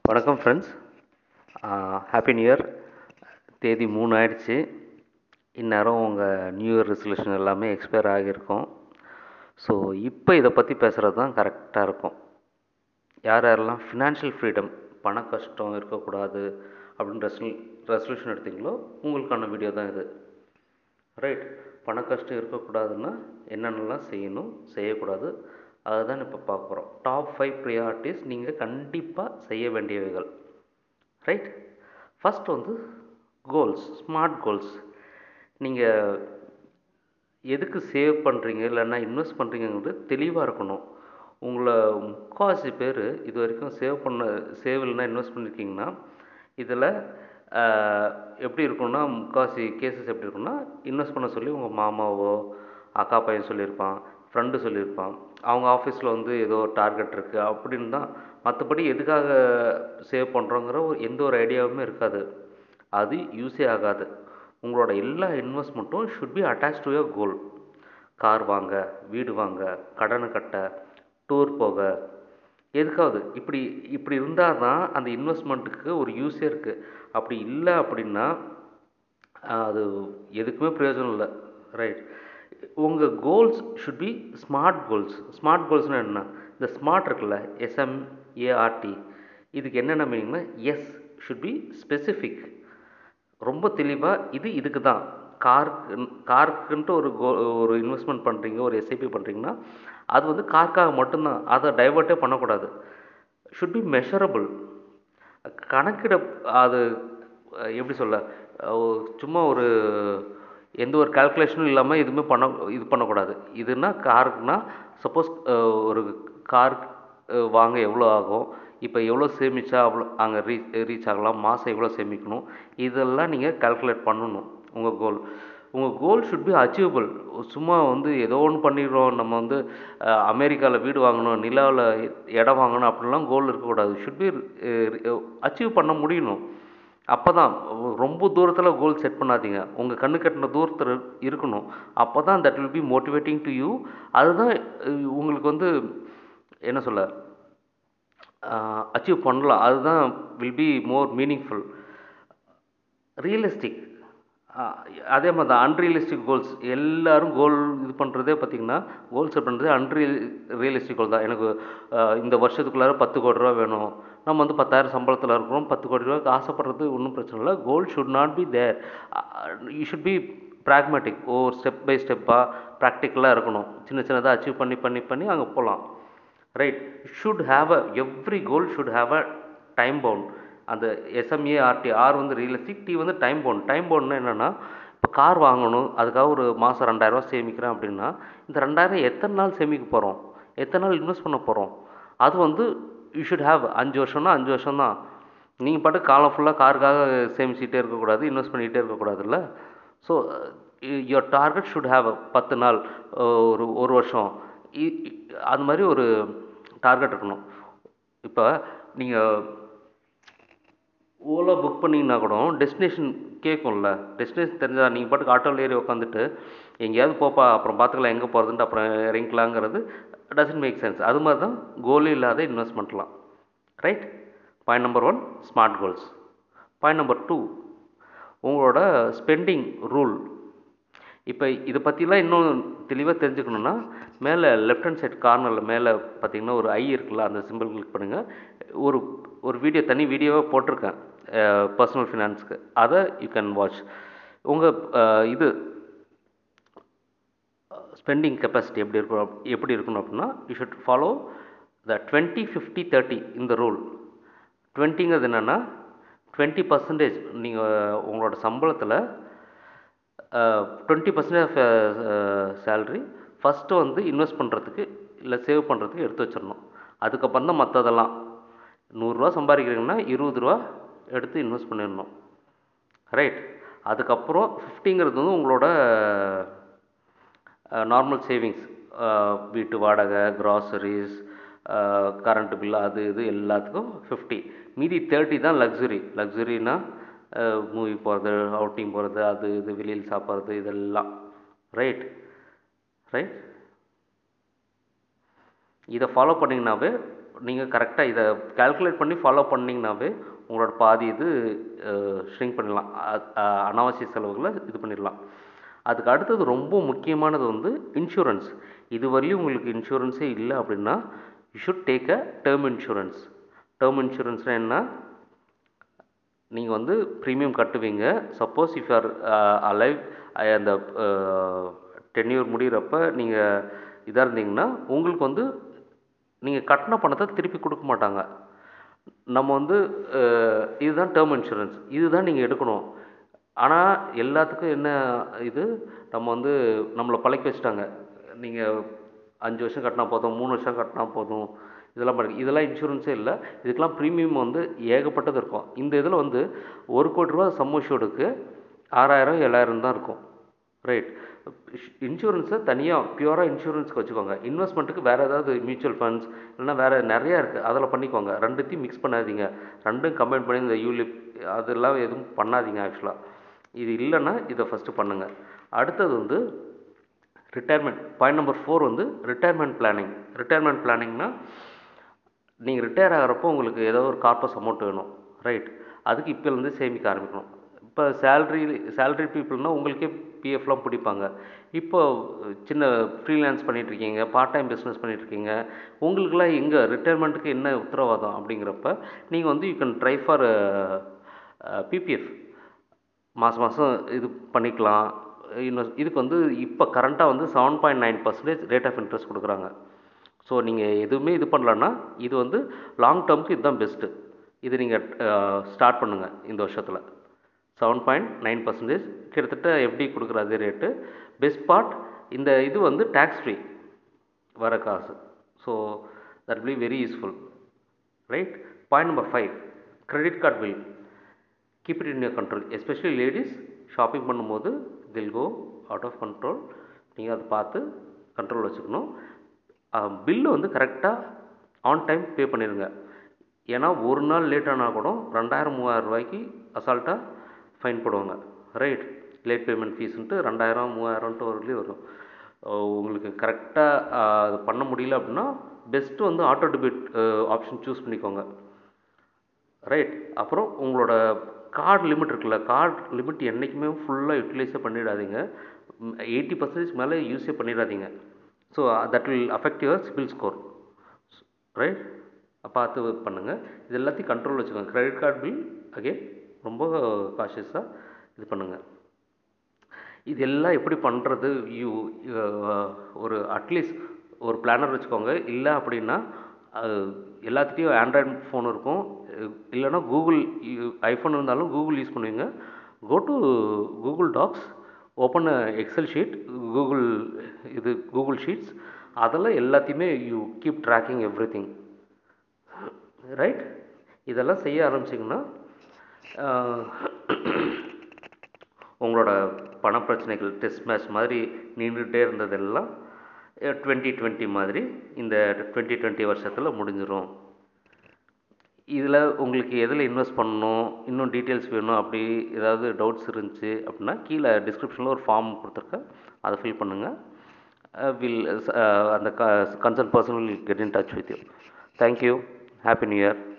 வணக்கம் friends happy new year தேதி மூணு ஆயிடுச்சு இந்நேரம் உங்கள் நியூ இயர் ரெசல்யூஷன் எல்லாமே எக்ஸ்பயர் ஆகியிருக்கும் ஸோ இப்போ இதை பற்றி பேசுகிறது தான் கரெக்டாக இருக்கும் யார் யாரெல்லாம் ஃபினான்ஷியல் ஃப்ரீடம் பண கஷ்டம் இருக்கக்கூடாது அப்படின்னு ரெசல் ரெசல்யூஷன் எடுத்தீங்களோ உங்களுக்கான வீடியோ தான் இது ரைட் பண கஷ்டம் இருக்கக்கூடாதுன்னா என்னென்னலாம் செய்யணும் செய்யக்கூடாது அதை தான் இப்போ பார்க்க போகிறோம் டாப் ஃபைவ் ப்ரியாரிட்டிஸ் நீங்கள் கண்டிப்பாக செய்ய வேண்டியவைகள் ரைட் ஃபஸ்ட் வந்து கோல்ஸ் ஸ்மார்ட் கோல்ஸ் நீங்கள் எதுக்கு சேவ் பண்ணுறீங்க இல்லைன்னா இன்வெஸ்ட் பண்ணுறீங்கிறது தெளிவாக இருக்கணும் உங்களை முக்கால்வாசி பேர் இது வரைக்கும் சேவ் பண்ண சேவ் இல்லைன்னா இன்வெஸ்ட் பண்ணியிருக்கீங்கன்னா இதில் எப்படி இருக்கும்னா முக்கால்வாசி கேசஸ் எப்படி இருக்கும்னா இன்வெஸ்ட் பண்ண சொல்லி உங்கள் மாமாவோ அக்கா பையன் சொல்லியிருப்பான் ஃப்ரெண்டு சொல்லியிருப்பான் அவங்க ஆஃபீஸில் வந்து ஏதோ டார்கெட் இருக்குது அப்படின்னு தான் மற்றபடி எதுக்காக சேவ் பண்ணுறோங்கிற ஒரு எந்த ஒரு ஐடியாவுமே இருக்காது அது யூஸே ஆகாது உங்களோட எல்லா இன்வெஸ்ட்மெண்ட்டும் should be attach to your goal car வாங்க வீடு வாங்க கடனை கட்ட டூர் போக எதுக்காவது இப்படி இப்படி இருந்தால் தான் அந்த இன்வெஸ்ட்மெண்ட்டுக்கு ஒரு யூஸே இருக்குது அப்படி இல்லை அப்படின்னா அது எதுக்குமே பிரயோஜனம் இல்லை ரைட் உங்கள் goals should be smart goals smart கோல்ஸ்னால் என்ன இந்த ஸ்மார்ட் இருக்குல்ல எஸ்எம்ஏஆர்டி இதுக்கு என்னென்ன மீனிங்னா எஸ் ஷுட் பி ஸ்பெசிஃபிக் ரொம்ப தெளிவாக இது இதுக்கு தான் காருக்கு காருக்குன்ட்டு ஒரு கோ ஒரு இன்வெஸ்ட்மெண்ட் பண்ணுறீங்க ஒரு எஸ்ஐபி பண்ணுறீங்கன்னா அது வந்து காருக்காக மட்டும்தான் அதை டைவர்ட்டே பண்ணக்கூடாது ஷுட் பி மெஷரபிள் கணக்கிட அது எப்படி சொல்ல சும்மா ஒரு எந்த ஒரு கால்குலேஷனும் இல்லாமல் எதுவுமே பண்ண இது பண்ணக்கூடாது இதுனா காருக்குனா சப்போஸ் ஒரு கார் வாங்க எவ்வளோ ஆகும் இப்போ எவ்வளோ சேமித்தா அவ்வளோ அங்கே ரீச் ரீச் ஆகலாம் மாதம் எவ்வளோ சேமிக்கணும் இதெல்லாம் நீங்கள் கால்குலேட் பண்ணணும் உங்கள் கோல் உங்கள் கோல் ஷுட் பி அச்சீவபிள் சும்மா வந்து ஏதோ ஒன்று பண்ணிடுறோம் நம்ம வந்து அமெரிக்காவில் வீடு வாங்கணும் நிலாவில் இடம் வாங்கணும் அப்படிலாம் கோல் இருக்கக்கூடாது ஷுட் பி அச்சீவ் பண்ண முடியணும் அப்போ தான் ரொம்ப தூரத்தில் கோல் செட் பண்ணாதீங்க உங்கள் கண்ணு கட்டின தூரத்தில் இருக்கணும் அப்போ தான் that will be motivating to you அதுதான் உங்களுக்கு வந்து என்ன சொல்ல அச்சீவ் பண்ணலாம் அதுதான் will be more meaningful realistic அதே மாதிரி தான் அன்ரியலிஸ்டிக் கோல்ஸ் எல்லோரும் கோல் இது பண்ணுறதே பார்த்திங்கன்னா கோல் செட் பண்ணுறதே அன்ரியல் ரியலிஸ்டிக் கோல் தான் எனக்கு இந்த வருஷத்துக்குள்ளார பத்து கோடி ரூபா வேணும் நம்ம வந்து பத்தாயிரம் சம்பளத்தில் இருக்கிறோம் பத்து கோடி ரூபாய்க்கு ஆசைப்படுறது ஒன்றும் பிரச்சனை இல்லை goal should not be there you should be pragmatic ஒவ்வொரு ஸ்டெப் பை ஸ்டெப்பாக ப்ராக்டிக்கலாக இருக்கணும் சின்ன சின்னதாக அச்சீவ் பண்ணி பண்ணி பண்ணி அங்கே போகலாம் right should have a every goal should have a time bound அந்த எஸ்எம்ஏ ஆர்டி ஆர் வந்து ரியலிஸ்டிக் டி வந்து டைம் பவுண்ட் டைம் பவுண்ட்னா என்னென்னா இப்போ கார் வாங்கணும் அதுக்காக ஒரு மாதம் ரெண்டாயிரரூவா சேமிக்கிறேன் அப்படின்னா இந்த ரெண்டாயிரம் எத்தனை நாள் சேமிக்க போகிறோம் எத்தனை நாள் இன்வெஸ்ட் பண்ண போகிறோம் அது வந்து யூ ஷுட் ஹாவ் அஞ்சு வருஷம்னா அஞ்சு வருஷம் தான் நீங்கள் பாட்டு காலம் ஃபுல்லாக காருக்காக சேமிச்சிட்டே இருக்கக்கூடாது இன்வெஸ்ட் பண்ணிகிட்டே இருக்கக்கூடாதுல்ல so your target should have பத்து நாள் ஒரு ஒரு வருஷம் அது மாதிரி ஒரு டார்கெட் இருக்கணும் இப்போ நீங்கள் ஓலா புக் பண்ணிங்கன்னா கூட டெஸ்டினேஷன் கேட்கும்ல டெஸ்டினேஷன் தெரிஞ்சால் நீங்கள் பாட்டுக்கு ஆட்டோவில் ஏறி உட்காந்துட்டு எங்கேயாவது போப்பா அப்புறம் பார்த்துக்கலாம் எங்கே போகிறதுன்ட்டு அப்புறம் இறங்கிக்கலாங்கிறது டசன்ட் மேக் சென்ஸ் அது மாதிரி தான் கோலே இல்லாத இன்வெஸ்ட்மெண்ட்லாம் right point number one smart goals point number two உங்களோட ஸ்பெண்டிங் ரூல் இப்போ இதை பற்றிலாம் இன்னும் தெளிவாக தெரிஞ்சுக்கணுன்னா மேலே லெஃப்ட் ஹேண்ட் சைட் கார்னரில் மேலே பார்த்தீங்கன்னா ஒரு ஐ இருக்குல்ல அந்த சிம்பிள் கிளிக் பண்ணுங்கள் ஒரு ஒரு வீடியோ தனி வீடியோவாக போட்டிருக்கேன் பர்சனல் ஃபினான்ஸ்க்கு அதை யூ கேன் வாட்ச் உங்கள் இது ஸ்பெண்டிங் கெப்பாசிட்டி எப்படி இருக்கும் எப்படி இருக்கணும் அப்படின்னா you should follow the twenty fifty thirty இந்த ரூல் டுவெண்ட்டிங்கிறது என்னென்னா டுவெண்ட்டி பர்சன்டேஜ் நீங்கள் உங்களோட சம்பளத்தில் twenty percentage of salary first வந்து இன்வெஸ்ட் பண்ணுறதுக்கு இல்லை சேவ் பண்ணுறதுக்கு எடுத்து வச்சிடணும் அதுக்கப்புறம் தான் மற்றதெல்லாம் நூறுரூவா சம்பாதிக்கிறீங்கன்னா இருபது ரூபா எடுத்து இன்வெஸ்ட் பண்ணிடணும் ரைட் அதுக்கப்புறம் ஃபிஃப்டிங்கிறது வந்து உங்களோட நார்மல் சேவிங்ஸ் வீட்டு வாடகை க்ராசரிஸ் கரண்ட் பில் அது இது எல்லாத்துக்கும் ஃபிஃப்டி மீதி தேர்ட்டி தான் லக்ஸுரி லக்ஸுரினா மூவி போகிறது அவுட்டிங் போகிறது அது இது வெளியில் சாப்பிட்றது இதெல்லாம் ரைட் ரைட் இதை ஃபாலோ பண்ணிங்கனாவே நீங்கள் கரெக்டாக இதை கால்குலேட் பண்ணி ஃபாலோ பண்ணிங்கனாவே உங்களோட பாதி இது ஷ்ரிங்க் பண்ணிடலாம் அ- அ- அனாவசிய செலவுகளை இது பண்ணிடலாம் அதுக்கு அடுத்தது ரொம்ப முக்கியமானது வந்து இன்சூரன்ஸ் இது வரையும் உங்களுக்கு இன்சூரன்ஸே இல்லை அப்படின்னா you should take a term insurance term இன்சூரன்ஸ்னால் என்ன நீங்கள் வந்து ப்ரீமியம் கட்டுவீங்க சப்போஸ் இஃப் ஆர் அலைவ் அந்த டென்யூர் முடிகிறப்ப நீங்கள் இதாக இருந்தீங்கன்னா உங்களுக்கு வந்து நீங்கள் கட்டின பணத்தை திருப்பி கொடுக்க மாட்டாங்க நம்ம வந்து அஹ், இதுதான் டேர்ம் இன்சூரன்ஸ் இதுதான் நீங்கள் எடுக்கணும் ஆனால் எல்லாத்துக்கும் என்ன இது நம்ம வந்து நம்மளை பழக்கி வச்சுட்டாங்க நீங்கள் அஞ்சு வருஷம் கட்டினா போதும் மூணு வருஷம் கட்டினா போதும் இதெல்லாம் பண்ணி இதெல்லாம் இன்சூரன்ஸே இல்லை இதுக்கெல்லாம் ப்ரீமியம் வந்து ஏகப்பட்டது இருக்கும் இந்த இதில் வந்து ஒரு கோடி ரூபா சம்மோஷோடுக்கு ஆறாயிரம் ஏழாயிரம் தான் இருக்கும் ரைட் இன்சூரன்ஸை தனியாக பியூராக இன்சூரன்ஸ்க்கு வச்சுக்கோங்க இன்வெஸ்ட்மெண்ட்டுக்கு வேறு ஏதாவது மியூச்சுவல் ஃபண்ட்ஸ் இல்லைன்னா வேறு நிறையா இருக்குது அதில் பண்ணிக்கோங்க ரெண்டுத்தையும் மிக்ஸ் பண்ணாதீங்க ரெண்டும் கம்பைன் பண்ணி இந்த யூலிப் அதெல்லாம் எதுவும் பண்ணாதீங்க ஆக்சுவலாக இது இல்லைன்னா இதை ஃபஸ்ட்டு பண்ணுங்கள் அடுத்தது வந்து ரிட்டையர்மெண்ட் பாயிண்ட் நம்பர் ஃபோர் வந்து ரிட்டையர்மெண்ட் பிளானிங் ரிட்டையர்மெண்ட் பிளானிங்னா நீங்கள் ரிட்டையர் ஆகிறப்போ உங்களுக்கு ஏதோ ஒரு கார்பஸ் அமௌண்ட் வேணும் ரைட் அதுக்கு இப்போலேருந்து சேமிக்க ஆரம்பிக்கணும் இப்போ சேல்ரி சேல்ரி பீப்புள்னால் உங்களுக்கே பிஎஃப்லாம் பிடிப்பாங்க இப்போ சின்ன ஃப்ரீலான்ஸ் பண்ணிகிட்ருக்கீங்க பார்ட் டைம் பிஸ்னஸ் பண்ணிகிட்ருக்கீங்க உங்களுக்குலாம் எங்கே ரிட்டையர்மெண்ட்டுக்கு என்ன உத்தரவாதம் அப்படிங்கிறப்ப நீங்கள் வந்து you can try for PPF மாதம் மாதம் இது பண்ணிக்கலாம் இன்னும் இதுக்கு வந்து இப்போ கரண்ட்டாக வந்து seven point nine percentage rate of interest கொடுக்குறாங்க ஸோ நீங்கள் எதுவுமே இது பண்ணலன்னா இது வந்து லாங் டேர்முக்கு இதுதான் பெஸ்ட்டு இது நீங்கள் ஸ்டார்ட் பண்ணுங்கள் இந்த வருஷத்தில் செவன் பாயிண்ட் நைன் பர்சன்டேஜ் கிட்டத்தட்ட எப்படி கொடுக்குற அதே ரேட்டு பெஸ்ட் பார்ட் இந்த இது வந்து டேக்ஸ் ஃப்ரீ வர காசு so that will be very useful right point number five credit card bill keep it in your control especially ladies shopping பண்ணும்போது தில் கோ அவுட் ஆஃப் கண்ட்ரோல் நீங்கள் அதை பார்த்து கண்ட்ரோல் வச்சுக்கணும் பில்லு வந்து கரெக்டாக ஆன் டைம் பே பண்ணிடுங்க ஏன்னா ஒரு நாள் லேட் ஆனால் கூட ரெண்டாயிரம் மூவாயிரம் ரூபாய்க்கு அசால்ட்டாக ஃபைன் போடுவாங்க ரைட் லேட் பேமெண்ட் ஃபீஸ்ன்ட்டு ரெண்டாயிரம் மூவாயிரம்ன்ட்டு ஒரு இதுலேயே வரும் அஹ் உங்களுக்கு கரெக்டாக அது பண்ண முடியல அப்படின்னா பெஸ்ட்டு வந்து ஆட்டோ டெபிட் ஆப்ஷன் சூஸ் பண்ணிக்கோங்க ரைட் அப்புறம் உங்களோட கார்டு லிமிட் இருக்குல்ல கார்டு லிமிட் என்றைக்குமே ஃபுல்லாக யூட்டிலைஸே பண்ணிடாதீங்க எயிட்டி பர்சன்டேஜ் மேலே யூஸே பண்ணிடாதீங்க so that will affect your CIBIL score right பார்த்து பண்ணுங்கள் இது எல்லாத்தையும் கண்ட்ரோல் வச்சுக்கோங்க கிரெடிட் கார்டு பில் அகெயின் ரொம்ப காஷியஸாக இது பண்ணுங்கள் இது எல்லாம் எப்படி பண்ணுறது யூ ஒரு அட்லீஸ்ட் ஒரு பிளானர் வச்சுக்கோங்க இல்லை அப்படின்னா அஹ், எல்லாத்துலேயும் ஆண்ட்ராய்டு ஃபோன் இருக்கும் அஹ், இல்லைன்னா கூகுள் ஐஃபோன் இருந்தாலும் கூகுள் யூஸ் பண்ணுவீங்க go to Google Docs open Excel sheet Google இது கூகுள் ஷீட்ஸ் அதெல்லாம் எல்லாத்தையுமே you keep tracking everything right இதெல்லாம் செய்ய ஆரம்பிச்சிங்கன்னா உங்களோட பண பிரச்சனைகள் டெஸ்ட் மேட்ச் மாதிரி நின்றுட்டே இருந்ததெல்லாம் டுவெண்ட்டி டுவெண்ட்டி மாதிரி இந்த டுவெண்ட்டி டுவெண்ட்டி வருஷத்தில் முடிஞ்சிடும் இதில் உங்களுக்கு எதில் இன்வெஸ்ட் பண்ணணும் இன்னும் டீட்டெயில்ஸ் வேணும் அப்படி ஏதாவது டவுட்ஸ் இருந்துச்சு அப்படின்னா கீழே டிஸ்கிரிப்ஷனில் ஒரு ஃபார்ம் கொடுத்துருக்கேன் அதை ஃபில் பண்ணுங்கள் வில் அந்த concern person will get in touch with you thank you happy new year